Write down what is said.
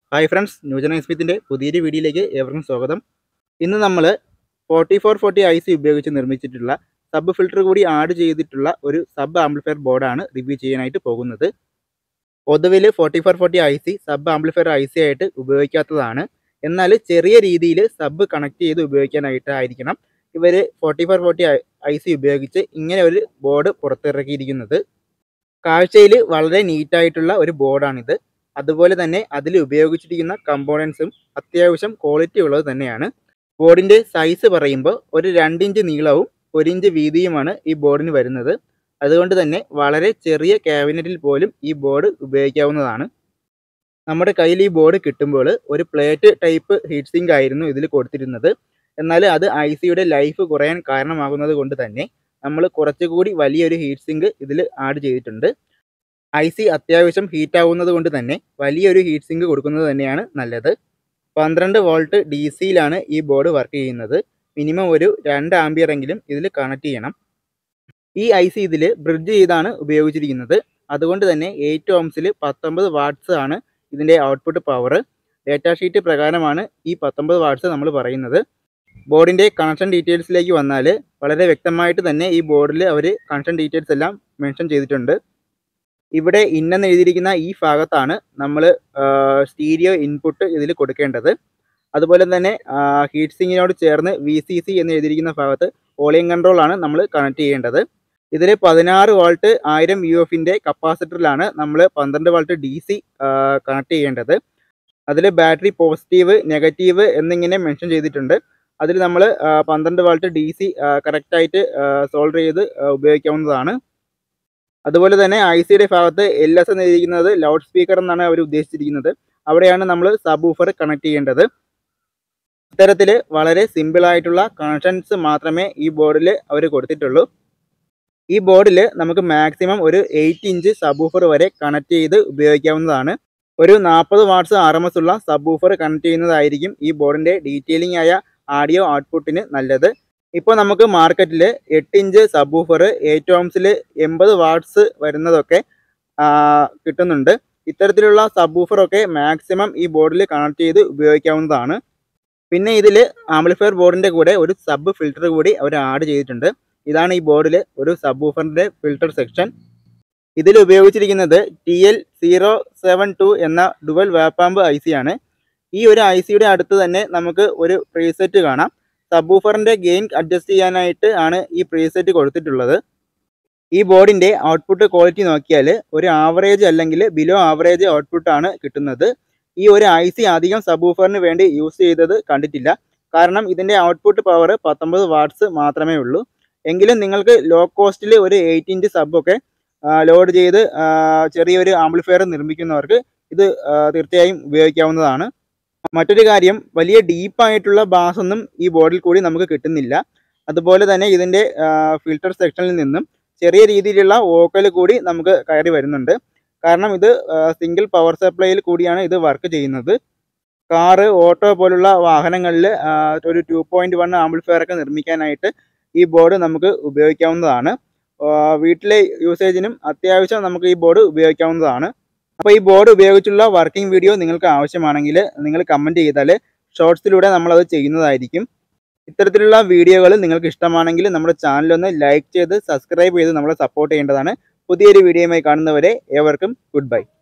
hi friends ന്യൂജന സ്മിത്തിൻ്റെ പുതിയൊരു വീഡിയോയിലേക്ക് ഏവർക്കും സ്വാഗതം ഇന്ന് നമ്മൾ forty four forty I C ഉപയോഗിച്ച് നിർമ്മിച്ചിട്ടുള്ള സബ് ഫിൽറ്റർ കൂടി ആഡ് ചെയ്തിട്ടുള്ള ഒരു സബ് ആംപ്ലിഫയർ ബോർഡാണ് റിവ്യൂ ചെയ്യാനായിട്ട് പോകുന്നത് പൊതുവിൽ forty four forty I C sub amplifier I C ആയിട്ട് ഉപയോഗിക്കാത്തതാണ് എന്നാൽ ചെറിയ രീതിയിൽ സബ് കണക്ട് ചെയ്ത് ഉപയോഗിക്കാനായിട്ടായിരിക്കണം ഇവർ forty four forty I C ഉപയോഗിച്ച് ഇങ്ങനെ ഒരു ബോർഡ് പുറത്തിറക്കിയിരിക്കുന്നത് കാഴ്ചയിൽ വളരെ നീറ്റായിട്ടുള്ള ഒരു ബോർഡാണിത് അതുപോലെ തന്നെ അതിൽ ഉപയോഗിച്ചിരിക്കുന്ന കമ്പോണൻസും അത്യാവശ്യം ക്വാളിറ്റി ഉള്ളത് തന്നെയാണ് ബോർഡിൻ്റെ സൈസ് പറയുമ്പോൾ ഒരു രണ്ടിഞ്ച് നീളവും ഒരു ഇഞ്ച് വീതിയുമാണ് ഈ ബോർഡിന് വരുന്നത് അതുകൊണ്ട് തന്നെ വളരെ ചെറിയ ക്യാബിനറ്റിൽ പോലും ഈ ബോർഡ് ഉപയോഗിക്കാവുന്നതാണ് നമ്മുടെ കയ്യിൽ ഈ ബോർഡ് കിട്ടുമ്പോൾ ഒരു പ്ലേറ്റ് ടൈപ്പ് ഹീറ്റ് സിങ്ക് ആയിരുന്നു ഇതിൽ കൊടുത്തിരുന്നത് എന്നാൽ അത് ഐ സിയുടെ ലൈഫ് കുറയാൻ കാരണമാകുന്നത് കൊണ്ട് തന്നെ നമ്മൾ കുറച്ചുകൂടി വലിയൊരു ഹീറ്റ് സിങ്ക് ഇതിൽ ആഡ് ചെയ്തിട്ടുണ്ട് ഐ സി അത്യാവശ്യം ഹീറ്റ് ആവുന്നത് കൊണ്ട് തന്നെ വലിയൊരു ഹീറ്റ് സിങ്ക് കൊടുക്കുന്നത് തന്നെയാണ് നല്ലത് പന്ത്രണ്ട് വോൾട്ട് ഡി സിയിലാണ് ഈ ബോർഡ് വർക്ക് ചെയ്യുന്നത് മിനിമം ഒരു രണ്ട് ആംബിയർ എങ്കിലും ഇതിൽ കണക്ട് ചെയ്യണം ഈ ഐ സി ഇതിൽ ബ്രിഡ്ജ് ചെയ്താണ് ഉപയോഗിച്ചിരിക്കുന്നത് അതുകൊണ്ട് തന്നെ എയ്റ്റ് ഓംസിൽ പത്തൊമ്പത് വാട്ട്സ് ആണ് ഇതിൻ്റെ ഔട്ട്പുട്ട് പവർ ഡേറ്റാ ഷീറ്റ് പ്രകാരമാണ് ഈ പത്തൊമ്പത് വാട്ട്സ് നമ്മൾ പറയുന്നത് ബോർഡിൻ്റെ കണക്ഷൻ ഡീറ്റെയിൽസിലേക്ക് വന്നാൽ വളരെ വ്യക്തമായിട്ട് തന്നെ ഈ ബോർഡിൽ അവർ കണക്ഷൻ ഡീറ്റെയിൽസ് എല്ലാം മെൻഷൻ ചെയ്തിട്ടുണ്ട് ഇവിടെ ഇന്നെന്ന് എഴുതിയിരിക്കുന്ന ഈ ഭാഗത്താണ് നമ്മൾ സ്റ്റീരിയോ ഇൻപുട്ട് ഇതിൽ കൊടുക്കേണ്ടത് അതുപോലെ തന്നെ ഹീറ്റ് സിങ്ങിനോട് ചേർന്ന് വി സി സി എന്ന് എഴുതിയിരിക്കുന്ന ഭാഗത്ത് വോളിയം കൺട്രോൾ ആണ് നമ്മൾ കണക്ട് ചെയ്യേണ്ടത് ഇതിൽ പതിനാറ് വോൾട്ട് ആയിരം യു എഫിൻ്റെ കപ്പാസിറ്ററിലാണ് നമ്മൾ പന്ത്രണ്ട് വോൾട്ട് ഡി സി കണക്ട് ചെയ്യേണ്ടത് അതിൽ ബാറ്ററി പോസിറ്റീവ് നെഗറ്റീവ് എന്നിങ്ങനെ മെൻഷൻ ചെയ്തിട്ടുണ്ട് അതിൽ നമ്മൾ പന്ത്രണ്ട് വോൾട്ട് ഡി സി കറക്റ്റായിട്ട് സോൾവ് ചെയ്ത് ഉപയോഗിക്കാവുന്നതാണ് അതുപോലെ തന്നെ ഐ സിയുടെ ഭാഗത്ത് എൽ എസ് എന്ന് എഴുതിയിരിക്കുന്നത് ലൗഡ് സ്പീക്കർ എന്നാണ് അവർ ഉദ്ദേശിച്ചിരിക്കുന്നത് അവിടെയാണ് നമ്മൾ സബ് ഊഫർ കണക്ട് ചെയ്യേണ്ടത് ഇത്തരത്തിൽ വളരെ സിമ്പിൾ ആയിട്ടുള്ള കണക്ഷൻസ് മാത്രമേ ഈ ബോർഡിൽ അവർ കൊടുത്തിട്ടുള്ളൂ ഈ ബോർഡിൽ നമുക്ക് മാക്സിമം ഒരു എയ്റ്റ് ഇഞ്ച് സബ് ഊഫർ വരെ കണക്ട് ചെയ്ത് ഉപയോഗിക്കാവുന്നതാണ് ഒരു നാൽപ്പത് വാട്ട്സ് ആർ എം എസ് ഉള്ള സബ് ഊഫർ കണക്ട് ചെയ്യുന്നതായിരിക്കും ഈ ബോർഡിൻ്റെ ഡീറ്റെയിലിംഗ് ആയ ആഡിയോ ഔട്ട്പുട്ടിന് നല്ലത് ഇപ്പോൾ നമുക്ക് മാർക്കറ്റിൽ എട്ട് ഇഞ്ച് സബ് ഊഫർ എയ്റ്റ് ഓംസിൽ എൺപത് വാട്ട്സ് വരുന്നതൊക്കെ കിട്ടുന്നുണ്ട് ഇത്തരത്തിലുള്ള സബ് ഊഫറൊക്കെ മാക്സിമം ഈ ബോർഡിൽ കണക്ട് ചെയ്ത് ഉപയോഗിക്കാവുന്നതാണ് പിന്നെ ഇതിൽ ആംപ്ലിഫയർ ബോർഡിൻ്റെ കൂടെ ഒരു സബ് ഫിൽറ്റർ കൂടി അവർ ആഡ് ചെയ്തിട്ടുണ്ട് ഇതാണ് ഈ ബോർഡിൽ ഒരു സബ് ഊഫറിൻ്റെ ഫിൽറ്റർ സെക്ഷൻ ഇതിൽ ഉപയോഗിച്ചിരിക്കുന്നത് T L zero seven two എന്ന ഡുവൽ വേപ്പാമ്പ് ഐ സി ആണ് ഈ ഒരു ഐ സിയുടെ അടുത്ത് തന്നെ നമുക്ക് ഒരു പ്രീസെറ്റ് കാണാം സബൂഫറിൻ്റെ ഗെയിൻ അഡ്ജസ്റ്റ് ചെയ്യാനായിട്ട് ആണ് ഈ പ്രീസെറ്റ് കൊടുത്തിട്ടുള്ളത് ഈ ബോർഡിൻ്റെ ഔട്ട്പുട്ട് ക്വാളിറ്റി നോക്കിയാൽ ഒരു ആവറേജ് അല്ലെങ്കിൽ ബിലോ ആവറേജ് ഔട്ട്പുട്ടാണ് കിട്ടുന്നത് ഈ ഒരു ഐ സി അധികം സബൂഫറിന് വേണ്ടി യൂസ് ചെയ്തത് കണ്ടിട്ടില്ല കാരണം ഇതിൻ്റെ ഔട്ട്പുട്ട് പവർ പത്തൊമ്പത് വാട്ട്സ് മാത്രമേ ഉള്ളൂ എങ്കിലും നിങ്ങൾക്ക് ലോ കോസ്റ്റിൽ ഒരു എയ്റ്റ് ഇഞ്ച് സബൊക്കെ ലോഡ് ചെയ്ത് ചെറിയൊരു ആംപ്ലിഫയർ നിർമ്മിക്കുന്നവർക്ക് ഇത് തീർച്ചയായും ഉപയോഗിക്കാവുന്നതാണ് മറ്റൊരു കാര്യം വലിയ ഡീപ്പായിട്ടുള്ള ബാസ് ഒന്നും ഈ ബോർഡിൽ കൂടി നമുക്ക് കിട്ടുന്നില്ല അതുപോലെ തന്നെ ഇതിൻ്റെ ഫിൽട്ടർ സെക്ഷനിൽ നിന്നും ചെറിയ രീതിയിലുള്ള വോക്കൽ കൂടി നമുക്ക് കയറി വരുന്നുണ്ട് കാരണം ഇത് സിംഗിൾ പവർ സപ്ലൈയിൽ കൂടിയാണ് ഇത് വർക്ക് ചെയ്യുന്നത് കാറ് ഓട്ടോ പോലുള്ള വാഹനങ്ങളിൽ ഒരു ടു പോയിൻറ്റ് വൺ ആംപ്ലിഫയർ ഒക്കെ നിർമ്മിക്കാനായിട്ട് ഈ ബോർഡ് നമുക്ക് ഉപയോഗിക്കാവുന്നതാണ് വീട്ടിലെ യൂസേജിനും അത്യാവശ്യം നമുക്ക് ഈ ബോർഡ് ഉപയോഗിക്കാവുന്നതാണ് അപ്പോൾ ഈ ബോർഡ് ഉപയോഗിച്ചുള്ള വർക്കിംഗ് വീഡിയോ നിങ്ങൾക്ക് ആവശ്യമാണെങ്കിൽ നിങ്ങൾ കമൻറ്റ് ചെയ്താൽ ഷോർട്സിലൂടെ നമ്മളത് ചെയ്യുന്നതായിരിക്കും ഇത്തരത്തിലുള്ള വീഡിയോകൾ നിങ്ങൾക്ക് ഇഷ്ടമാണെങ്കിൽ നമ്മുടെ ചാനലൊന്ന് ലൈക്ക് ചെയ്ത് സബ്സ്ക്രൈബ് ചെയ്ത് നമ്മളെ സപ്പോർട്ട് ചെയ്യേണ്ടതാണ് പുതിയൊരു വീഡിയോയുമായി കാണുന്നവരെ ഏവർക്കും ഗുഡ് ബൈ